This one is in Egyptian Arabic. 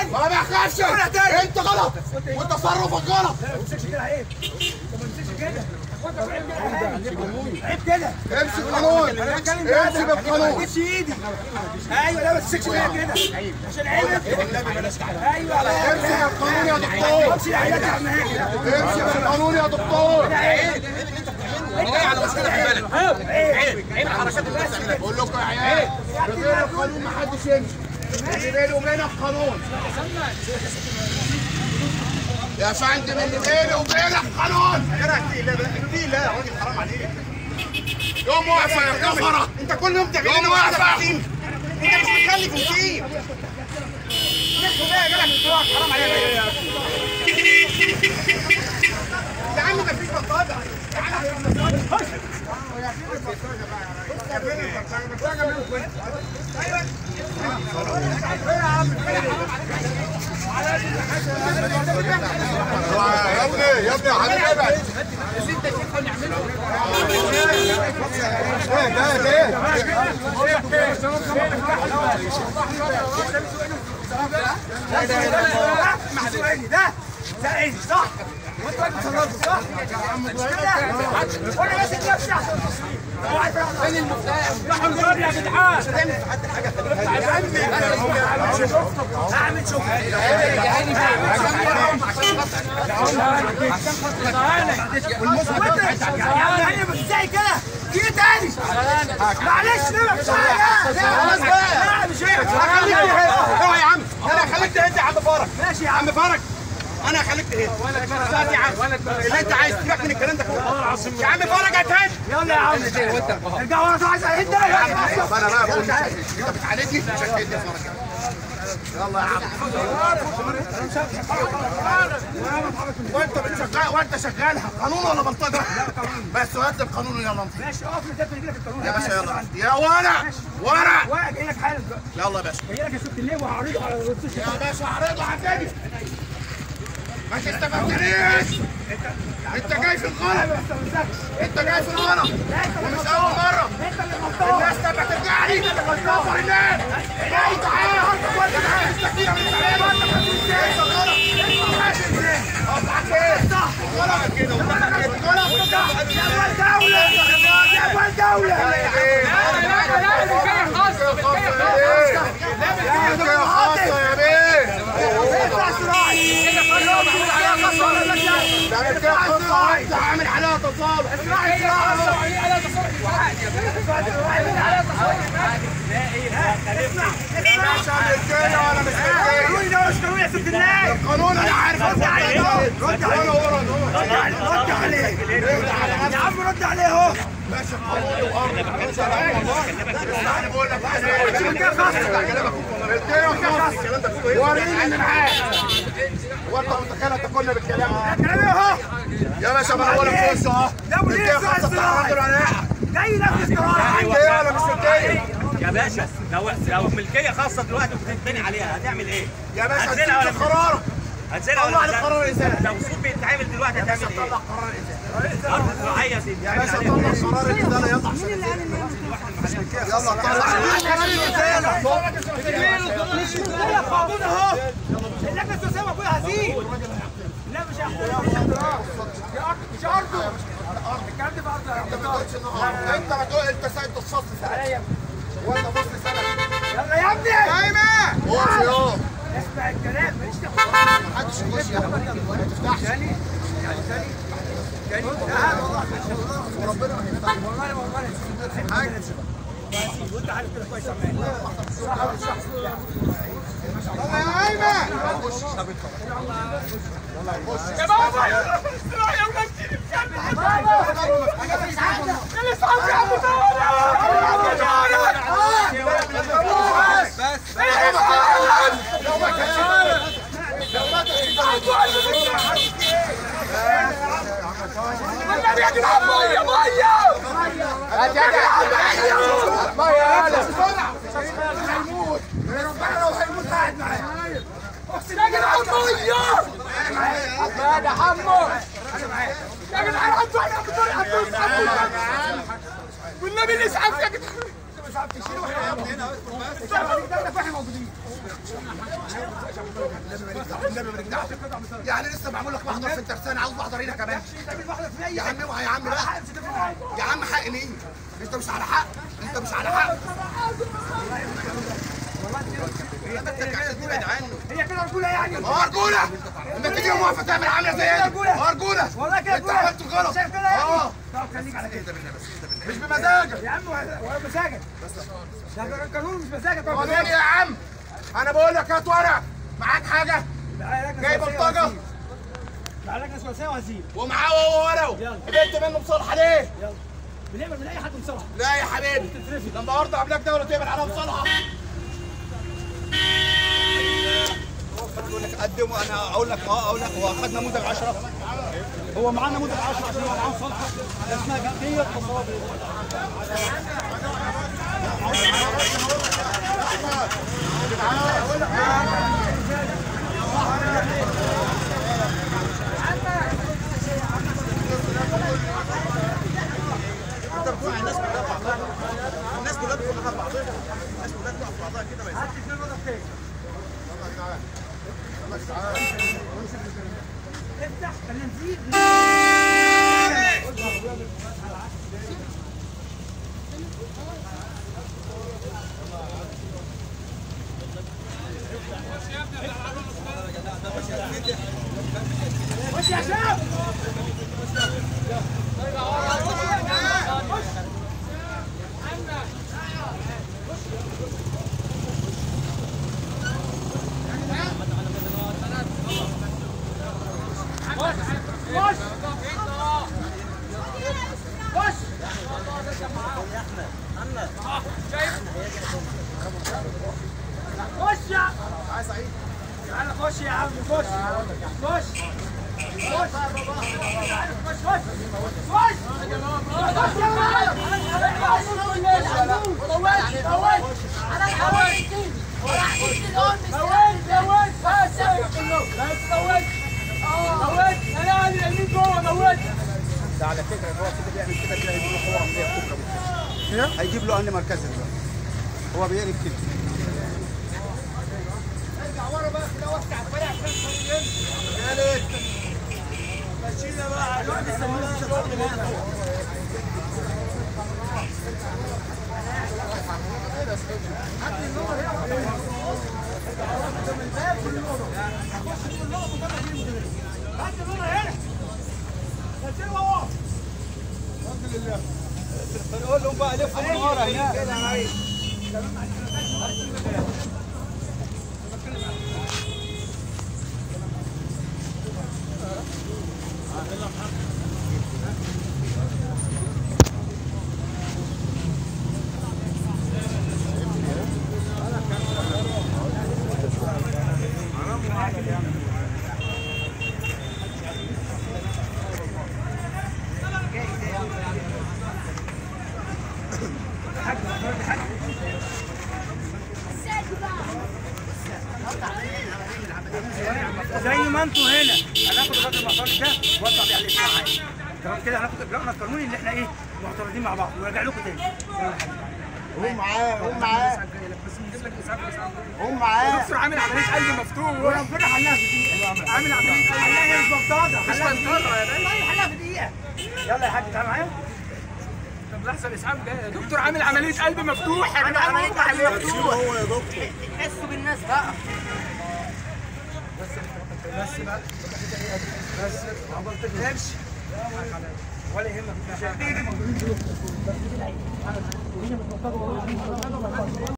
ما بخافش انت غلط وتصرفك غلط عيب كده امشي بالقانون امشي بالقانون مش ايدي ايوه لا ما تمسكش فيا كده عشان عيبك ايوه امشي بالقانون يا دكتور امشي العيادات يا عم هاني امشي بالقانون يا دكتور بقول لكم يا عيال بغير القانون ما حدش يمشي اللي بيني وبينك قانون يا فندم اللي بيني وبينك قانون دي لا يا راجل حرام عليك يوم واقفه يا كفره انت كل يوم تعمل يوم لنا واحده واقفه في انت مش مخلف وكتير نحكوا بقى يا جدع من دلوقتي حرام عليك يا عم مفيش بطاطا يا عم مفيش بطاطا يا فين البطاطا؟ البطاطا منكم انت. ايوه يا ابني يا ابني يا حبيبي ابعد محسوبيني ده ده ايه صح وانت واقف تصرف صح مش كده وانا ماسك نفسي عشان هو عارف فين المفتاح الحمد لله يا جدعان اعمل شغل يعني مش زي كده في تاني معلش ليه مش حاجه خلاص بقى مش هيك اوعى يا عم انا خليك تهد يا عم فرج ماشي يا يا عم عم فرج انا خليك تهد ساعتي يا عم اللي انت عايز سيبك من الكلام ده كله يا عم فرج هتهد يلا يا عم ارجع ورا عايز اهد طب انا بقى بقول لك انت بتعالجني مش هتهدي يا فرج يلا يا عم وانت بتشغل وانت شغال قانون ولا بلطجه؟ بس هات القانون يلا انت ماشي اقف لي تدري لك القانون يا باشا يلا يا ورق ورق واقع جاي لك حالا دلوقتي. يلا يا باشا جاي لك يا ست الليل وهعرضه على الرصاص يا باشا اعرضه هتجي ما تستفدنيش انت جاي في الغلط انت جاي في الغلط ومش اول مره انت اللي غلطان الناس تبقى ترجع لي كفر الناس جاي تعالى وانت تعالى تستفيد من الكلام انت غلط اطلع فين صح غلط كده غلط يا دولة يا دولة يا بيه اطلع سراعي عامل عليها تصالح قانوني ده مش قانوني يا ست الله قانون انا عارف رد عليه رد عليه رد عليه يا عم رد عليه اهو ماشي قانون وارض انا بقول لك وريني اللي معاك هو انت متخيل تاكلنا بالكلام كلامي اهو يا باشا ما انا بقول لك خش اهو ده وليه الدنيا ساعة خمسة بتاع استراحة؟ الراجل ولا لا جاي نفس استراحة الدنيا ولا مش الدنيا يا باشا لو لو ملكيه خاصه دلوقتي وبتتبني عليها هتعمل ايه؟ يا باشا هتزرع ولا اديك القرار هتزرع طلع ولا لي لا؟ قرار الازاله لو سوق بيتعمل دلوقتي هتعمل ايه؟ طلع قرار الازاله ارض زراعيه يا سيدي يا باشا طلع قرار الازاله يلا عشان يلا طلع موجود اهو اللجنة السياسية موجودة هزيل لا مش هياخدوها مش ارضه الكلام ده في ارض انت هتقول انت سايب الصف سنه وانت بص سنه يلا يا ابني ايمن اقف يا اسمع الكلام ماليش دعوه محدش يخش يا ما تفتحش تاني يعني تاني تاني لا والله وربنا ما يفتح والله والله حاجه وانت عارف كده كويس يا عم صح ولا صح يا ايمن يا بابا يا استراحة يا ولاد يا بابا يا اصحابي يا ابو النبي يا جدعان ميه ميه هات يا جدع ما يا هلا هيموت ربنا لو هيموت قاعد معايا يا جدعان ميه ما ده حمو يا جدعان حطوا على الدكتور حطوا والنبي الاسعاف يا جدعان مش عارف تشيل واحنا هنا السبعه دي ده احنا موجودين يعني لسه معمول لك محضر في الترسانة عاوز محضر هنا كمان تعمل واحده في يا عم اوعى يا عم بقى يا عم حق مين؟ انت مش على حق انت مش على حق ابعد عنه هي كده رجوله يعني اه رجولة انت تيجي موافق تعمل عاملة زي دي اه رجولة والله كده انت رجوله عملت غلط شايف كده يعني اه طب خليك على كده مش بمزاجك يا عم ولا ولا مزاجك ده ده قانون مش مزاجك هو ولا مين يا عم؟ انا بقول لك هات ورق معاك حاجة جاي بلطجة لجنه ثلاثيه وهزيم ومعاه هو ورقه جبت منه مصالحة ليه؟ بنعمل من اي حد مصالحه لا يا حبيبي لما ارضى قبلك دولة تعمل عليها مصالحة يقول لك قدموا انا اقول لك اه اقول لك هو اخذ نموذج 10 هو معاه نموذج 10 عشان هو معاه صالحه اسمها جديه تصادر الناس كلها بتوقف على بعضها الناس كلها بتوقف على بعضها كده ما يصحش افتح خلينا نزيد خش يا شباب خش خش خش يا تعالى خش يا عم خش خش خش خش خش خش خش يا معلم طولت طولت على الحوالي طولت طولت بس بس طولت طولت انا قاعد اليمين جوه طولت ده على فكره هو كده بيعمل كده كده هيجيب له هو عمليه كبرى هيجيب له امن مركزي دلوقتي هو بيقلب كده قول لهم بقى لفوا من ورا هناك زي ما انتوا هنا هناخد الراجل المحترم ده ووزع بيه على الاسم معايا تمام كده هناخد اجراءنا القانوني اللي احنا ايه معترضين مع بعض ونرجع لكم تاني هم معاه هم معاه هم معاه دكتور عامل عمليه قلب مفتوح وربنا حلها في دقيقه عامل عمليه قلب حلها مش بطاطا حلها في دقيقه والله حلها في دقيقه يلا يا حاج تعالى معايا طب لحظه اسعاف جاي دكتور عامل عمليه قلب مفتوح عامل عمليه قلب مفتوح هو يا دكتور حسوا بالناس بقى بس ما تفهمش ولا يهمك